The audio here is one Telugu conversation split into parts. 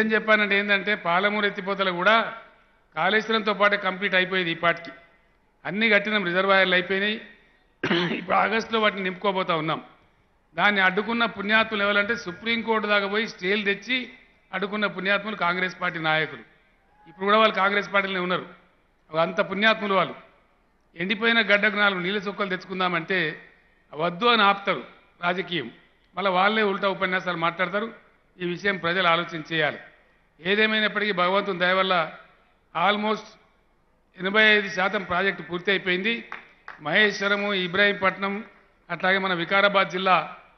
నిజం చెప్పానంటే ఏంటంటే పాలమూరు ఎత్తిపోతలు కూడా కాళేశ్వరంతో పాటే కంప్లీట్ అయిపోయేది ఈ పాటికి అన్నీ కట్టినాం రిజర్వాయర్లు అయిపోయినాయి ఇప్పుడు ఆగస్టులో వాటిని నింపుకోబోతా ఉన్నాం దాన్ని అడ్డుకున్న పుణ్యాత్ములు ఎవరంటే సుప్రీంకోర్టు దాకా పోయి స్టేలు తెచ్చి అడ్డుకున్న పుణ్యాత్ములు కాంగ్రెస్ పార్టీ నాయకులు ఇప్పుడు కూడా వాళ్ళు కాంగ్రెస్ పార్టీలోనే ఉన్నారు అంత పుణ్యాత్ములు వాళ్ళు ఎండిపోయిన గడ్డకు నాలుగు నీళ్ళ చుక్కలు తెచ్చుకుందామంటే వద్దు అని ఆపుతారు రాజకీయం మళ్ళీ వాళ్ళే ఉల్టా ఉపన్యాసాలు మాట్లాడతారు ఈ విషయం ప్రజలు ఆలోచన చేయాలి ఏదేమైనప్పటికీ భగవంతుని దయ వల్ల ఆల్మోస్ట్ ఎనభై ఐదు శాతం ప్రాజెక్టు పూర్తి అయిపోయింది మహేశ్వరము ఇబ్రాహీంపట్నం అట్లాగే మన వికారాబాద్ జిల్లా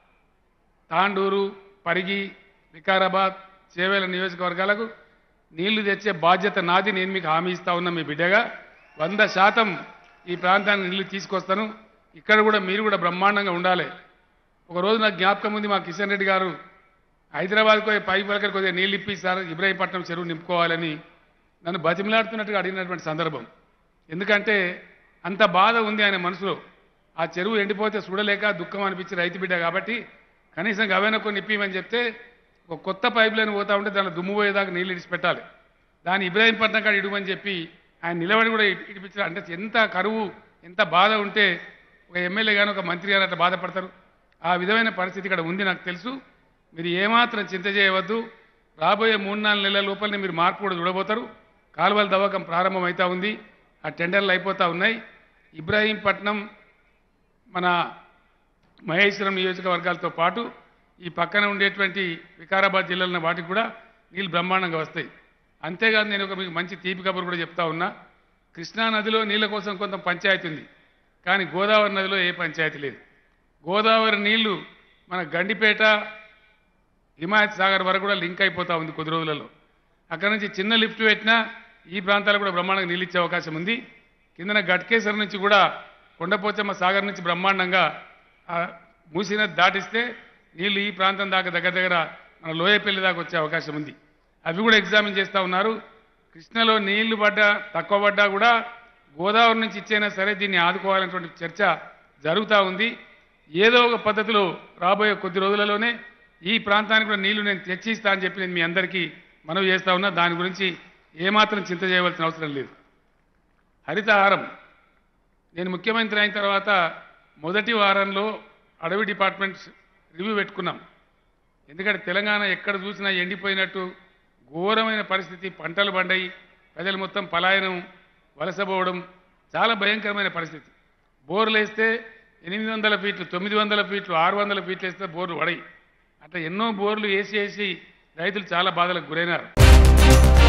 తాండూరు పరిగి వికారాబాద్ చేవేల నియోజకవర్గాలకు నీళ్లు తెచ్చే బాధ్యత నాది నేను మీకు హామీ ఇస్తా ఉన్నా మీ బిడ్డగా వంద శాతం ఈ ప్రాంతానికి నీళ్లు తీసుకొస్తాను ఇక్కడ కూడా మీరు కూడా బ్రహ్మాండంగా ఉండాలి ఒక రోజు నాకు జ్ఞాపకం ఉంది మా కిషన్ రెడ్డి గారు హైదరాబాద్కు పోయి పై పలకరి కొద్దిగా నీళ్ళు ఇప్పి సార్ ఇబ్రాహీంపట్నం చెరువు నింపుకోవాలని నన్ను బతిమలాడుతున్నట్టుగా అడిగినటువంటి సందర్భం ఎందుకంటే అంత బాధ ఉంది ఆయన మనసులో ఆ చెరువు ఎండిపోతే చూడలేక దుఃఖం అనిపించి రైతు బిడ్డ కాబట్టి కనీసం గవేన కొన్ని ఇప్పిమని చెప్తే ఒక కొత్త పైప్ లైన్ పోతా ఉంటే దానిలో దుమ్ము పోయేదాకా నీళ్ళు ఇడిచిపెట్టాలి దాన్ని ఇబ్రాహీంపట్నం కాడ ఇడమని చెప్పి ఆయన నిలబడి కూడా ఇడి- ఇడిపించారు అంటే ఎంత కరువు ఎంత బాధ ఉంటే ఒక ఎమ్మెల్యే కానీ ఒక మంత్రి గారు అట్లా బాధపడతారు ఆ విధమైన పరిస్థితి ఇక్కడ ఉంది నాకు తెలుసు మీరు ఏమాత్రం చింత చేయవద్దు రాబోయే మూడు నాలుగు నెలల లోపలనే మీరు మార్పు కూడా చూడబోతారు కాలువల దవ్వకం ప్రారంభమవుతా ఉంది ఆ టెండర్లు అయిపోతూ ఉన్నాయి ఇబ్రాహీంపట్నం మన మహేశ్వరం నియోజకవర్గాలతో పాటు ఈ పక్కన ఉండేటువంటి వికారాబాద్ జిల్లాలో వాటికి కూడా నీళ్ళు బ్రహ్మాండంగా వస్తాయి అంతేకాదు నేను ఒక మీకు మంచి తీపి కబురు కూడా చెప్తా ఉన్నా కృష్ణా నదిలో నీళ్ళ కోసం కొంత పంచాయతీ ఉంది కానీ గోదావరి నదిలో ఏ పంచాయతీ లేదు గోదావరి నీళ్లు మన గండిపేట హిమాయత్ సాగర్ వరకు కూడా లింక్ అయిపోతా ఉంది కొద్ది రోజులలో అక్కడ నుంచి చిన్న లిఫ్ట్ పెట్టినా ఈ ప్రాంతాలకు కూడా బ్రహ్మాండంగా నీళ్ళు ఇచ్చే అవకాశం ఉంది కిందన గట్కేశ్వరం నుంచి కూడా కొండపోచమ్మ సాగర్ నుంచి బ్రహ్మాండంగా ఆ మూసిన దాటిస్తే నీళ్లు ఈ ప్రాంతం దాకా దగ్గర దగ్గర మన లోయపల్లి దాకా వచ్చే అవకాశం ఉంది అవి కూడా ఎగ్జామిన్ చేస్తూ ఉన్నారు కృష్ణలో నీళ్లు పడ్డా తక్కువ పడ్డా కూడా గోదావరి నుంచి ఇచ్చైనా సరే దీన్ని ఆదుకోవాలనేటువంటి చర్చ జరుగుతూ ఉంది ఏదో ఒక పద్ధతిలో రాబోయే కొద్ది రోజులలోనే ఈ ప్రాంతానికి కూడా నీళ్లు నేను తెచ్చిస్తా అని చెప్పి నేను మీ అందరికీ మనవి చేస్తా ఉన్నా దాని గురించి ఏమాత్రం చింత చేయవలసిన అవసరం లేదు హరితహారం నేను ముఖ్యమంత్రి అయిన తర్వాత మొదటి వారంలో అడవి డిపార్ట్మెంట్ రివ్యూ పెట్టుకున్నాం ఎందుకంటే తెలంగాణ ఎక్కడ చూసినా ఎండిపోయినట్టు ఘోరమైన పరిస్థితి పంటలు పండాయి ప్రజలు మొత్తం పలాయనం వలసపోవడం చాలా భయంకరమైన పరిస్థితి బోర్లు వేస్తే ఎనిమిది వందల ఫీట్లు తొమ్మిది వందల ఫీట్లు ఆరు వందల ఫీట్లు వేస్తే బోర్లు పడాయి అట్లా ఎన్నో బోర్లు వేసి వేసి రైతులు చాలా బాధలకు గురైనారు